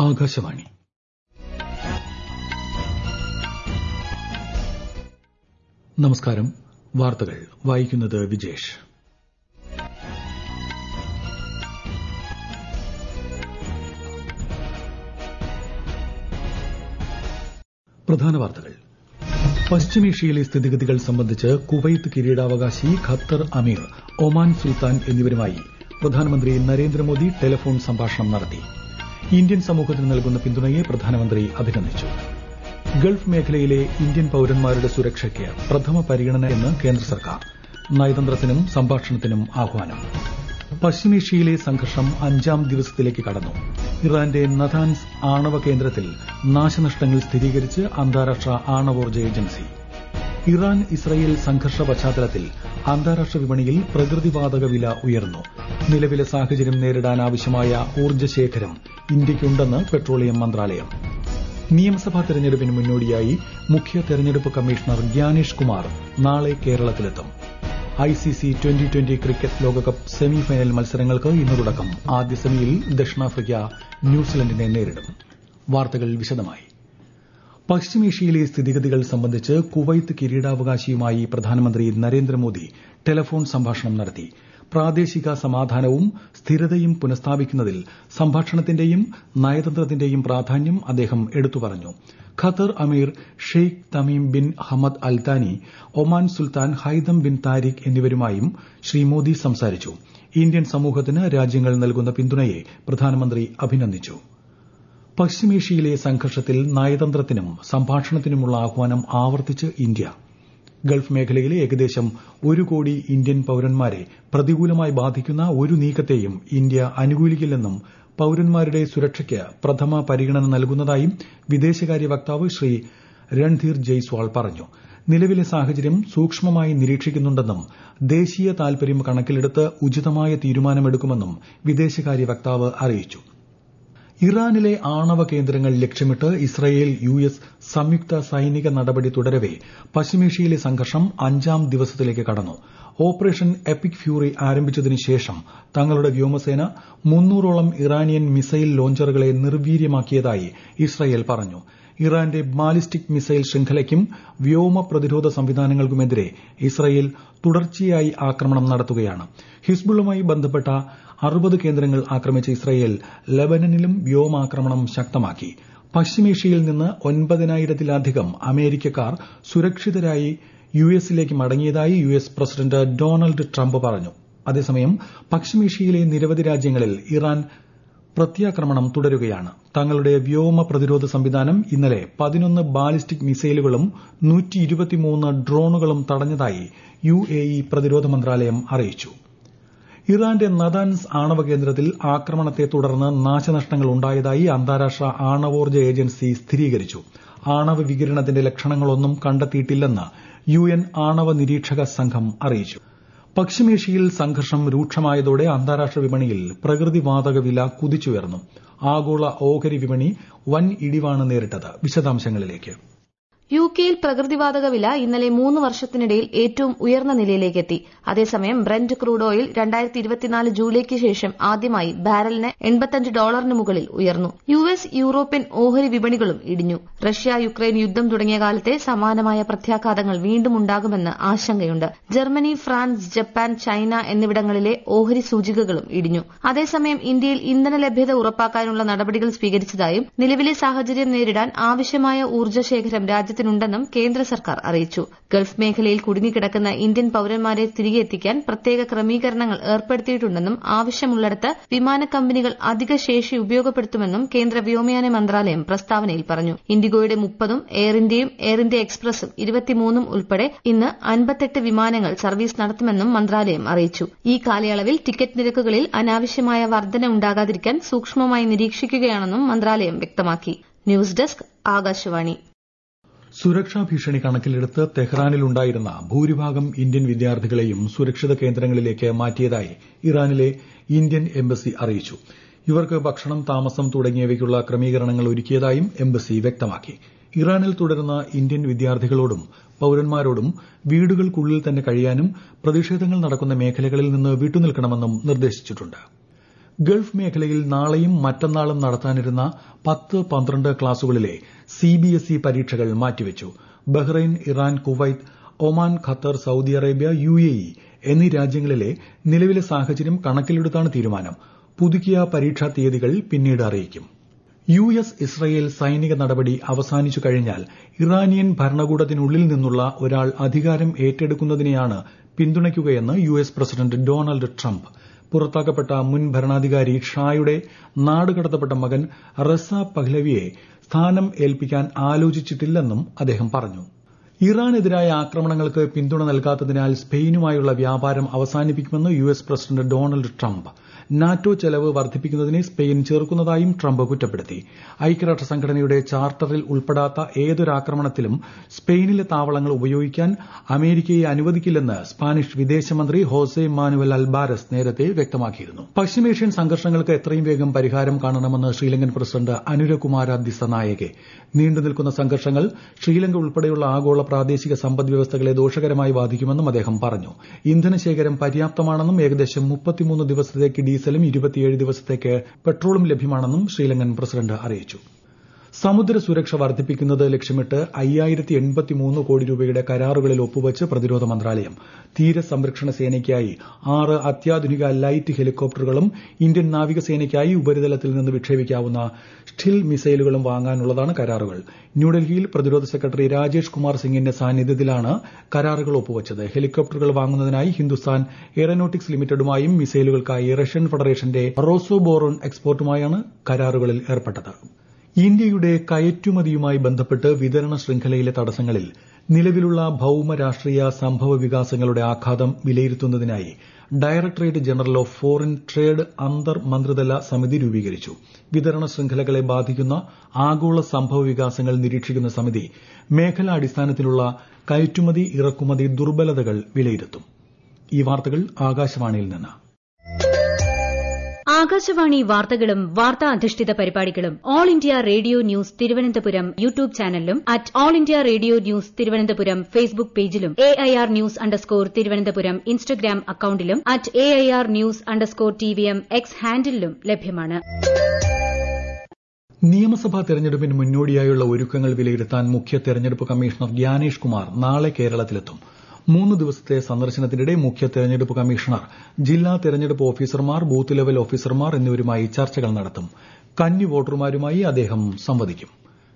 ആകാശവാണി നമസ്കാരം വാർത്തകൾ വായിക്കുന്നത് വിജേഷ് പ്രധാന വാർത്തകൾ പശ്ചിമേഷ്യയിലെ സ്ഥിതിഗതികൾ സംബന്ധിച്ച് കുവൈത്ത് കിരീടാവകാശി ഖത്തർ അമീർ ഒമാൻ സുൽത്താൻ എന്നിവരുമായി പ്രധാനമന്ത്രി നരേന്ദ്രമോദി ടെലിഫോൺ സംഭാഷണം നടത്തി ഇന്ത്യൻ സമൂഹത്തിന് നൽകുന്ന പിന്തുണയെ പ്രധാനമന്ത്രി അഭിനന്ദിച്ചു ഗൾഫ് മേഖലയിലെ ഇന്ത്യൻ പൌരന്മാരുടെ സുരക്ഷയ്ക്ക് പ്രഥമ പരിഗണന എന്ന് കേന്ദ്ര സർക്കാർ നയതന്ത്രത്തിനും സംഭാഷണത്തിനും ആഹ്വാനം പശ്ചിമേഷ്യയിലെ സംഘർഷം അഞ്ചാം ദിവസത്തിലേക്ക് കടന്നു ഇറാന്റെ നഥാൻസ് ആണവ കേന്ദ്രത്തിൽ നാശനഷ്ടങ്ങൾ സ്ഥിരീകരിച്ച് അന്താരാഷ്ട്ര ആണവോർജ്ജ ഏജൻസി ഇറാൻ ഇസ്രയേൽ സംഘർഷ പശ്ചാത്തലത്തിൽ അന്താരാഷ്ട്ര വിപണിയിൽ പ്രകൃതിവാതക വില ഉയർന്നു നിലവിലെ സാഹചര്യം നേരിടാൻ ആവശ്യമായ ഊർജ്ജശേഖരം ഇന്ത്യയ്ക്കുണ്ടെന്ന് പെട്രോളിയം മന്ത്രാലയം നിയമസഭാ തെരഞ്ഞെടുപ്പിന് മുന്നോടിയായി മുഖ്യ തെരഞ്ഞെടുപ്പ് കമ്മീഷണർ ഗ്യാനേഷ് കുമാർ നാളെ കേരളത്തിലെത്തും ഐസിസി ട്വന്റി ട്വന്റി ക്രിക്കറ്റ് ലോകകപ്പ് സെമി ഫൈനൽ മത്സരങ്ങൾക്ക് ഇന്ന് തുടക്കം ആദ്യ സെമിയിൽ ദക്ഷിണാഫ്രിക്ക ന്യൂസിലൻഡിനെ നേരിടും വാർത്തകൾ വിശദമായി പശ്ചിമേഷ്യയിലെ സ്ഥിതിഗതികൾ സംബന്ധിച്ച് കുവൈത്ത് കിരീടാവകാശിയുമായി പ്രധാനമന്ത്രി നരേന്ദ്രമോദി ടെലിഫോൺ സംഭാഷണം നടത്തി പ്രാദേശിക സമാധാനവും സ്ഥിരതയും പുനഃസ്ഥാപിക്കുന്നതിൽ സംഭാഷണത്തിന്റെയും നയതന്ത്രത്തിന്റെയും പ്രാധാന്യം അദ്ദേഹം എടുത്തു പറഞ്ഞു ഖത്തർ അമീർ Sheikh Tamim bin Hamad Al Thani Oman സുൽത്താൻ ഹൈതം ബിൻ താരിഖ് എന്നിവരുമായും ശ്രീ മോദി സംസാരിച്ചു ഇന്ത്യൻ സമൂഹത്തിന് രാജ്യങ്ങൾ നൽകുന്ന പിന്തുണയെ പ്രധാനമന്ത്രി അഭിനന്ദിച്ചു പശ്ചിമേഷ്യയിലെ സംഘർഷത്തിൽ നയതന്ത്രത്തിനും സംഭാഷണത്തിനുമുള്ള ആഹ്വാനം ആവർത്തിച്ച് ഇന്ത്യ ഗൾഫ് മേഖലയിലെ ഏകദേശം ഒരു കോടി ഇന്ത്യൻ പൌരന്മാരെ പ്രതികൂലമായി ബാധിക്കുന്ന ഒരു നീക്കത്തെയും ഇന്ത്യ അനുകൂലിക്കില്ലെന്നും പൌരന്മാരുടെ സുരക്ഷയ്ക്ക് പ്രഥമ പരിഗണന നൽകുന്നതായും വിദേശകാര്യ വക്താവ് ശ്രീ രൺധീർ ജയ്സ്വാൾ പറഞ്ഞു നിലവിലെ സാഹചര്യം സൂക്ഷ്മമായി നിരീക്ഷിക്കുന്നുണ്ടെന്നും ദേശീയ താൽപര്യം കണക്കിലെടുത്ത് ഉചിതമായ തീരുമാനമെടുക്കുമെന്നും വിദേശകാര്യ വക്താവ് അറിയിച്ചു ഇറാനിലെ ആണവ കേന്ദ്രങ്ങൾ ലക്ഷ്യമിട്ട് ഇസ്രയേൽ യു എസ് സംയുക്ത സൈനിക നടപടി തുടരവെ പശ്ചിമേഷ്യയിലെ സംഘർഷം അഞ്ചാം ദിവസത്തിലേക്ക് കടന്നു ഓപ്പറേഷൻ എപ്പിക് ഫ്യൂറി ആരംഭിച്ചതിനു ശേഷം തങ്ങളുടെ വ്യോമസേന മുന്നൂറോളം ഇറാനിയൻ മിസൈൽ ലോഞ്ചറുകളെ നിർവീര്യമാക്കിയതായി ഇസ്രയേൽ പറഞ്ഞു ഇറാന്റെ ബാലിസ്റ്റിക് മിസൈൽ ശൃംഖലയ്ക്കും വ്യോമ പ്രതിരോധ സംവിധാനങ്ങൾക്കുമെതിരെ ഇസ്രയേൽ തുടർച്ചയായി ആക്രമണം നടത്തുകയാണ് ഹിസ്ബുള്ളുമായി ബന്ധപ്പെട്ട അറുപത് കേന്ദ്രങ്ങൾ ആക്രമിച്ച ഇസ്രയേൽ ലബനനിലും വ്യോമാക്രമണം ശക്തമാക്കി പശ്ചിമേഷ്യയിൽ നിന്ന് ഒൻപതിനായിരത്തിലധികം അമേരിക്കക്കാർ സുരക്ഷിതരായി യു എസിലേക്ക് മടങ്ങിയതായി U S president Donald Trump പറഞ്ഞു അതേസമയം പശ്ചിമേഷ്യയിലെ നിരവധി രാജ്യങ്ങളിൽ ഇറാൻ പ്രത്യാക്രമണം തുടരുകയാണ് തങ്ങളുടെ വ്യോമ പ്രതിരോധ സംവിധാനം ഇന്നലെ പതിനൊന്ന് ബാലിസ്റ്റിക് മിസൈലുകളും ഡ്രോണുകളും തടഞ്ഞതായി യു എ ഇ പ്രതിരോധ മന്ത്രാലയം അറിയിച്ചു ഇറാന്റെ നദാൻസ് ആണവ കേന്ദ്രത്തിൽ ആക്രമണത്തെ തുടർന്ന് നാശനഷ്ടങ്ങൾ ഉണ്ടായതായി അന്താരാഷ്ട്ര ആണവോർജ്ജ ഏജൻസി സ്ഥിരീകരിച്ചു ആണവ വികിരണത്തിന്റെ ലക്ഷണങ്ങളൊന്നും കണ്ടെത്തിയിട്ടില്ലെന്ന് യു എൻ ആണവ നിരീക്ഷക സംഘം അറിയിച്ചു പശ്ചിമേഷ്യയിൽ സംഘർഷം രൂക്ഷമായതോടെ അന്താരാഷ്ട്ര വിപണിയിൽ പ്രകൃതിവാതക വില കുതിച്ചുയർന്നു ആഗോള ഓഹരി വിപണി വൻ ഇടിവാണ് നേരിട്ടത് വിശദാംശങ്ങളിലേക്ക് യു കെയിൽ പ്രകൃതിവാതക വില ഇന്നലെ മൂന്ന് വർഷത്തിനിടയിൽ ഏറ്റവും ഉയർന്ന നിലയിലേക്ക് എത്തി അതേസമയം ബ്രന്റ് ക്രൂഡ് ഓയിൽ രണ്ടായിരത്തി ഇരുപത്തിനാല് ജൂലൈക്ക് ശേഷം ആദ്യമായി ബാരലിന് എൺപത്തഞ്ച് ഡോളറിന് മുകളിൽ ഉയർന്നു യു എസ് യൂറോപ്യൻ ഓഹരി വിപണികളും ഇടിഞ്ഞു റഷ്യ യുക്രൈൻ യുദ്ധം തുടങ്ങിയ കാലത്തെ സമാനമായ പ്രത്യാഘാതങ്ങൾ വീണ്ടും ഉണ്ടാകുമെന്ന് ആശങ്കയുണ്ട് ജർമ്മനി ഫ്രാൻസ് ജപ്പാൻ ചൈന എന്നിവിടങ്ങളിലെ ഓഹരി സൂചികകളും ഇടിഞ്ഞു അതേസമയം ഇന്ത്യയിൽ ഇന്ധന ലഭ്യത ഉറപ്പാക്കാനുള്ള നടപടികൾ സ്വീകരിച്ചതായും നിലവിലെ സാഹചര്യം നേരിടാൻ ആവശ്യമായ ഊർജ്ജശേഖരം രാജ്യത്ത് രാജ്യത്തിനുണ്ടെന്നും കേന്ദ്ര സർക്കാർ അറിയിച്ചു ഗൾഫ് മേഖലയിൽ കുടുങ്ങിക്കിടക്കുന്ന ഇന്ത്യൻ പൌരന്മാരെ തിരികെ എത്തിക്കാൻ പ്രത്യേക ക്രമീകരണങ്ങൾ ഏർപ്പെടുത്തിയിട്ടുണ്ടെന്നും ആവശ്യമുള്ളിടത്ത് വിമാന കമ്പനികൾ അധിക ശേഷി ഉപയോഗപ്പെടുത്തുമെന്നും കേന്ദ്ര വ്യോമയാന മന്ത്രാലയം പ്രസ്താവനയിൽ പറഞ്ഞു ഇൻഡിഗോയുടെ മുപ്പതും എയർ ഇന്ത്യയും എയർ ഇന്ത്യ എക്സ്പ്രസും ഇരുപത്തിമൂന്നും ഉൾപ്പെടെ ഇന്ന് അൻപത്തെട്ട് വിമാനങ്ങൾ സർവീസ് നടത്തുമെന്നും മന്ത്രാലയം അറിയിച്ചു ഈ കാലയളവിൽ ടിക്കറ്റ് നിരക്കുകളിൽ അനാവശ്യമായ വർധന ഉണ്ടാകാതിരിക്കാൻ സൂക്ഷ്മമായി നിരീക്ഷിക്കുകയാണെന്നും മന്ത്രാലയം വ്യക്തമാക്കി ന്യൂസ് ഡെസ്ക് ആകാശവാണി സുരക്ഷാ ഭീഷണി കണക്കിലെടുത്ത് തെഹ്റാനിലുണ്ടായിരുന്ന ഭൂരിഭാഗം ഇന്ത്യൻ വിദ്യാർത്ഥികളെയും സുരക്ഷിത കേന്ദ്രങ്ങളിലേക്ക് മാറ്റിയതായി ഇറാനിലെ ഇന്ത്യൻ എംബസി അറിയിച്ചു ഇവർക്ക് ഭക്ഷണം താമസം തുടങ്ങിയവയ്ക്കുള്ള ക്രമീകരണങ്ങൾ ഒരുക്കിയതായും എംബസി വ്യക്തമാക്കി ഇറാനിൽ തുടരുന്ന ഇന്ത്യൻ വിദ്യാർത്ഥികളോടും പൌരന്മാരോടും വീടുകൾക്കുള്ളിൽ തന്നെ കഴിയാനും പ്രതിഷേധങ്ങൾ നടക്കുന്ന മേഖലകളിൽ നിന്ന് വിട്ടുനിൽക്കണമെന്നും നിർദ്ദേശിച്ചിട്ടുണ്ട് ഗൾഫ് മേഖലയിൽ നാളെയും മറ്റന്നാളും നടത്താനിരുന്ന പത്ത് പന്ത്രണ്ട് ക്ലാസുകളിലെ സിബിഎസ്ഇ പരീക്ഷകൾ മാറ്റിവച്ചു Bahrain Iran Kuwait Oman Qatar Saudi Arabia UAE എന്നീ രാജ്യങ്ങളിലെ നിലവിലെ സാഹചര്യം കണക്കിലെടുത്താണ് തീരുമാനം പുതുക്കിയ പരീക്ഷാ തീയതികൾ പിന്നീട് അറിയിക്കും യു എസ് ഇസ്രയേൽ സൈനിക നടപടി അവസാനിച്ചു കഴിഞ്ഞാൽ ഇറാനിയൻ ഭരണകൂടത്തിനുള്ളിൽ നിന്നുള്ള ഒരാൾ അധികാരം ഏറ്റെടുക്കുന്നതിനെയാണ് പിന്തുണയ്ക്കുകയെന്ന് U S president Donald Trump പുറത്താക്കപ്പെട്ട മുൻ ഭരണാധികാരി ഷായുടെ നാടുകടത്തപ്പെട്ട മകൻ റസ പഹ്ലവിയെ സ്ഥാനം ഏൽപ്പിക്കാൻ ആലോചിച്ചിട്ടില്ലെന്നും അദ്ദേഹം പറഞ്ഞു ഇറാനെതിരായ ആക്രമണങ്ങൾക്ക് പിന്തുണ നൽകാത്തതിനാൽ സ്പെയിനുമായുള്ള വ്യാപാരം അവസാനിപ്പിക്കുമെന്ന് U S president Donald Trump NATO ചെലവ് വർദ്ധിപ്പിക്കുന്നതിനെ സ്പെയിൻ ചെറുക്കുന്നതായും ട്രംപ് കുറ്റപ്പെടുത്തി ഐക്യരാഷ്ട്ര സംഘടനയുടെ ചാർട്ടറിൽ ഉൾപ്പെടാത്ത ഏതൊരാക്രമണത്തിലും സ്പെയിനിലെ താവളങ്ങൾ ഉപയോഗിക്കാൻ അമേരിക്കയെ അനുവദിക്കില്ലെന്ന് സ്പാനിഷ് വിദേശമന്ത്രി ഹോസെ മാനുവൽ അൽബാരസ് നേരത്തെ വ്യക്തമാക്കിയിരുന്നു പശ്ചിമേഷ്യൻ സംഘർഷങ്ങൾക്ക് എത്രയും വേഗം പരിഹാരം കാണണമെന്ന് ശ്രീലങ്കൻ പ്രസിഡന്റ് അനുരകുമാര ദിസനായകെ നീണ്ടുനിൽക്കുന്ന സംഘർഷങ്ങൾ ശ്രീലങ്ക ഉൾപ്പെടെയുള്ള ആഗോള പ്രാദേശിക സമ്പദ് വ്യവസ്ഥകളെ ദോഷകരമായി ബാധിക്കുമെന്നും അദ്ദേഹം പറഞ്ഞു ഇന്ധനശേഖരം പര്യാപ്തമാണെന്നും ഏകദേശം മുപ്പത്തിമൂന്ന് ദിവസത്തേക്ക് ഡീസലും ഇരുപത്തിയേഴ് ദിവസത്തേക്ക് പെട്രോളും ലഭ്യമാണെന്നും ശ്രീലങ്കൻ പ്രസിഡന്റ് അറിയിച്ചു സമുദ്ര സുരക്ഷ വർദ്ധിപ്പിക്കുന്നത് ലക്ഷ്യമിട്ട് അയ്യായിരത്തി എൺപത്തിമൂന്ന് കോടി രൂപയുടെ കരാറുകളിൽ ഒപ്പുവച്ച് പ്രതിരോധ മന്ത്രാലയം തീരസംരക്ഷണ സേനയ്ക്കായി ആറ് അത്യാധുനിക ലൈറ്റ് ഹെലികോപ്റ്ററുകളും ഇന്ത്യൻ നാവികസേനയ്ക്കായി ഉപരിതലത്തിൽ നിന്ന് വിക്ഷേപിക്കാവുന്ന സ്റ്റിൽ മിസൈലുകളും വാങ്ങാനുള്ളതാണ് കരാറുകൾ ന്യൂഡൽഹിയിൽ പ്രതിരോധ സെക്രട്ടറി രാജേഷ് കുമാർ സിംഗിന്റെ സാന്നിധ്യത്തിലാണ് കരാറുകൾ ഒപ്പുവച്ചത് ഹെലികോപ്റ്ററുകൾ വാങ്ങുന്നതിനായി ഹിന്ദുസ്ഥാൻ എയറോനോട്ടിക്സ് ലിമിറ്റഡുമായും മിസൈലുകൾക്കായി റഷ്യൻ ഫെഡറേഷന്റെ റോസോബോറോൺ എക്സ്പോർട്ടുമായാണ് കരാറുകളിൽ ഏർപ്പെട്ടത് ഇന്ത്യയുടെ കയറ്റുമതിയുമായി ബന്ധപ്പെട്ട് വിതരണ ശൃംഖലയിലെ തടസ്സങ്ങളിൽ നിലവിലുള്ള ഭൌമ രാഷ്ട്രീയ സംഭവ വികാസങ്ങളുടെ ആഘാതം വിലയിരുത്തുന്നതിനായി directorate general of foreign trade അന്തർ മന്ത്രിതല സമിതി രൂപീകരിച്ചു വിതരണ ശൃംഖലകളെ ബാധിക്കുന്ന ആഗോള സംഭവ വികാസങ്ങൾ നിരീക്ഷിക്കുന്ന സമിതി മേഖലാടിസ്ഥാനത്തിലുള്ള കയറ്റുമതി ഇറക്കുമതി ദുർബലതകൾ വിലയിരുത്തും ഈ വാർത്തകൾ ആകാശവാണിയിൽ നിന്ന് ആകാശവാണി വാർത്തകളും വാർത്താ അധിഷ്ഠിത പരിപാടികളും all India radio news Thiruvananthapuram YouTube ചാനലിലും at all India radio news Thiruvananthapuram Facebook പേജിലും A I R news underscore Thiruvananthapuram Instagram അക്കൌണ്ടിലും at A I R news underscore T V M X ഹാൻഡിലും ലഭ്യമാണ് നിയമസഭാ തെരഞ്ഞെടുപ്പിന് മുന്നോടിയായുള്ള ഒരുക്കങ്ങൾ വിലയിരുത്താൻ മുഖ്യ തെരഞ്ഞെടുപ്പ് കമ്മീഷണർ ഗ്യാനേഷ് കുമാർ നാളെ കേരളത്തിലെത്തും മൂന്ന് ദിവസത്തെ സന്ദർശനത്തിനിടെ മുഖ്യ തെരഞ്ഞെടുപ്പ് കമ്മീഷണർ ജില്ലാ തെരഞ്ഞെടുപ്പ് ഓഫീസർമാർ ബൂത്ത് ലെവൽ ഓഫീസർമാർ എന്നിവരുമായി ചർച്ചകൾ നടത്തും കന്നി വോട്ടർമാരുമായി അദ്ദേഹം സംവദിക്കും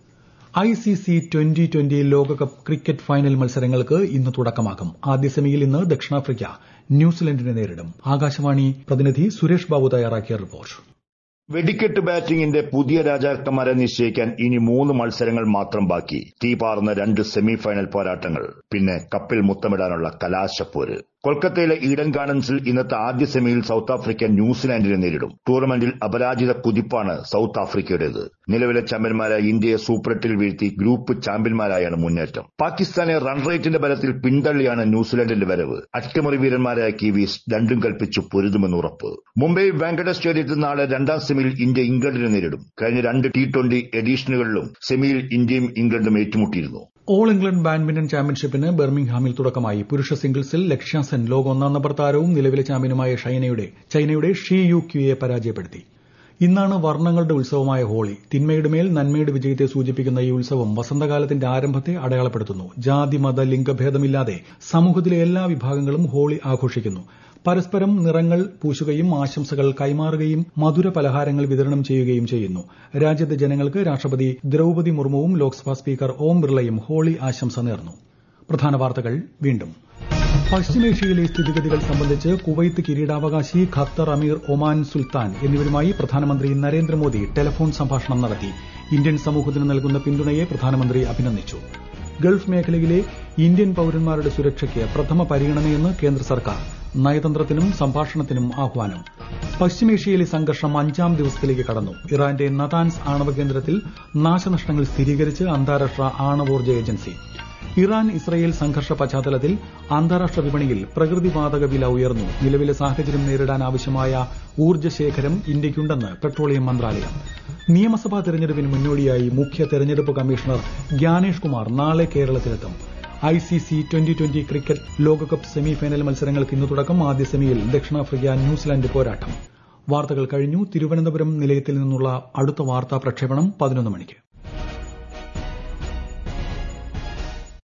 ഐസിസി ട്വന്റി ട്വന്റി ലോകകപ്പ് ക്രിക്കറ്റ് ഫൈനൽ മത്സരങ്ങൾക്ക് ഇന്ന് തുടക്കമാകും ആദ്യ സെമിയിൽ ഇന്ന് ദക്ഷിണാഫ്രിക്ക ന്യൂസിലൻഡിനെ നേരിടും ആകാശവാണി പ്രതിനിധി സുരേഷ് ബാബു തയ്യാറാക്കിയ റിപ്പോർട്ട് വെടിക്കെട്ട് ബാറ്റിംഗിന്റെ പുതിയ രാജാക്കന്മാരെ നിശ്ചയിക്കാൻ ഇനി മൂന്ന് മത്സരങ്ങൾ മാത്രം ബാക്കി തീപാർന്ന രണ്ട് സെമി ഫൈനൽ പോരാട്ടങ്ങൾ പിന്നെ കപ്പിൽ മുത്തമിടാനുള്ള കലാശപ്പോര് കൊൽക്കത്തയിലെ ഈഡൻ ഗാർഡൻസിൽ ഇന്നത്തെ ആദ്യ സെമിയിൽ സൌത്ത് ആഫ്രിക്ക ന്യൂസിലാൻഡിനെ നേരിടും ടൂർണമെന്റിൽ അപരാജിത കുതിപ്പാണ് സൌത്ത് ആഫ്രിക്കയുടേത് നിലവിലെ ചാമ്പ്യന്മാരായ ഇന്ത്യയെ സൂപ്പർ എട്ടിൽ വീഴ്ത്തി ഗ്രൂപ്പ് ചാമ്പ്യന്മാരായാണ് മുന്നേറ്റം പാകിസ്ഥാനെ റൺ റേറ്റിന്റെ ബലത്തിൽ പിന്തള്ളിയാണ് ന്യൂസിലാൻഡിന്റെ വരവ് അട്ടിമറി വീരന്മാരായ കിവീസ് രണ്ടും കൽപ്പിച്ചു പൊരുതുമെന്ന് ഉറപ്പ് മുംബൈ വാങ്കഡ സ്റ്റേഡിയത്തിൽ നാളെ രണ്ടാം സെമിയിൽ ഇന്ത്യ ഇംഗ്ലണ്ടിനെ നേരിടും കഴിഞ്ഞ രണ്ട് ടി ട്വന്റി എഡീഷനുകളിലും സെമിയിൽ ഇന്ത്യയും ഇംഗ്ലണ്ടും ഏറ്റുമുട്ടിയിരുന്നു ഓൾ ഇംഗ്ലണ്ട് ബാഡ്മിന്റൺ ചാമ്പ്യൻഷിപ്പിന് ബെർമിംഗ്ഹാമിൽ തുടക്കമായി പുരുഷ സിംഗിൾസിൽ ലക്ഷ്യ സെൻ ലോക ഒന്നാം നമ്പർ താരവും നിലവിലെ ചാമ്പ്യനുമായ ഷൈനയുടെ ചൈനയുടെ ഷീ യു ക്യുയെ പരാജയപ്പെടുത്തി ഇന്നാണ് വർണ്ണങ്ങളുടെ ഉത്സവമായ ഹോളി തിന്മയുടെ മേൽ നന്മയുടെ വിജയത്തെ സൂചിപ്പിക്കുന്ന ഈ ഉത്സവം വസന്തകാലത്തിന്റെ ആരംഭത്തെ അടയാളപ്പെടുത്തുന്നു ജാതി മത ലിംഗഭേദമില്ലാതെ സമൂഹത്തിലെ എല്ലാ വിഭാഗങ്ങളും ഹോളി ആഘോഷിക്കുന്നു പരസ്പരം നിറങ്ങൾ പൂശുകയും ആശംസകൾ കൈമാറുകയും മധുര പലഹാരങ്ങൾ വിതരണം ചെയ്യുകയും ചെയ്യുന്നു രാജ്യത്തെ ജനങ്ങൾക്ക് രാഷ്ട്രപതി ദ്രൌപതി മുർമുവും ലോക്സഭാ സ്പീക്കർ ഓം ബിർളയും ഹോളി ആശംസ നേർന്നു പ്രധാന വാർത്തകൾ വീണ്ടും പശ്ചിമേഷ്യയിലെ സ്ഥിതിഗതികൾ സംബന്ധിച്ച് കുവൈത്ത് കിരീടാവകാശി ഖത്തർ അമീർ ഒമാൻ സുൽത്താൻ എന്നിവരുമായി പ്രധാനമന്ത്രി നരേന്ദ്രമോദി ടെലിഫോൺ സംഭാഷണം നടത്തി ഇന്ത്യൻ സമൂഹത്തിന് നൽകുന്ന പിന്തുണയെ പ്രധാനമന്ത്രി അഭിനന്ദിച്ചു ഗൾഫ് മേഖലയിലെ ഇന്ത്യൻ പൌരന്മാരുടെ സുരക്ഷയ്ക്ക് പ്രഥമ പരിഗണനയെന്ന് കേന്ദ്ര സർക്കാർ നയതന്ത്രത്തിനും സംഭാഷണത്തിനും ആഹ്വാനം പശ്ചിമേഷ്യയിലെ സംഘർഷം അഞ്ചാം ദിവസത്തിലേക്ക് കടന്നു ഇറാന്റെ നതാൻസ് ആണവ കേന്ദ്രത്തിൽ നാശനഷ്ടങ്ങൾ സ്ഥിരീകരിച്ച് അന്താരാഷ്ട്ര ആണവോർജ്ജ ഏജൻസി ഇറാൻ ഇസ്രയേൽ സംഘർഷ പശ്ചാത്തലത്തിൽ അന്താരാഷ്ട്ര വിപണിയിൽ പ്രകൃതിവാതക വില ഉയർന്നു നിലവിലെ സാഹചര്യം നേരിടാൻ ആവശ്യമായ ഊർജ്ജശേഖരം ഇന്ത്യയ്ക്കുണ്ടെന്ന് പെട്രോളിയം മന്ത്രാലയം നിയമസഭാ തെരഞ്ഞെടുപ്പിന് മുന്നോടിയായി മുഖ്യ തെരഞ്ഞെടുപ്പ് കമ്മീഷണർ ഗ്യാനേഷ് കുമാർ നാളെ കേരളത്തിലെത്തും ഐസിസി ട്വന്റി ട്വന്റി ക്രിക്കറ്റ് ലോകകപ്പ് സെമി ഫൈനൽ മത്സരങ്ങൾക്ക് ഇന്ന് തുടക്കം ആദ്യ സെമിയിൽ ദക്ഷിണാഫ്രിക്ക ന്യൂസിലാൻഡ് പോരാട്ടം വാർത്തകൾ കഴിഞ്ഞു തിരുവനന്തപുരം നിലയത്തിൽ നിന്നുള്ള അടുത്ത വാർത്താ പ്രക്ഷേപണം പതിനൊന്ന് മണിക്ക്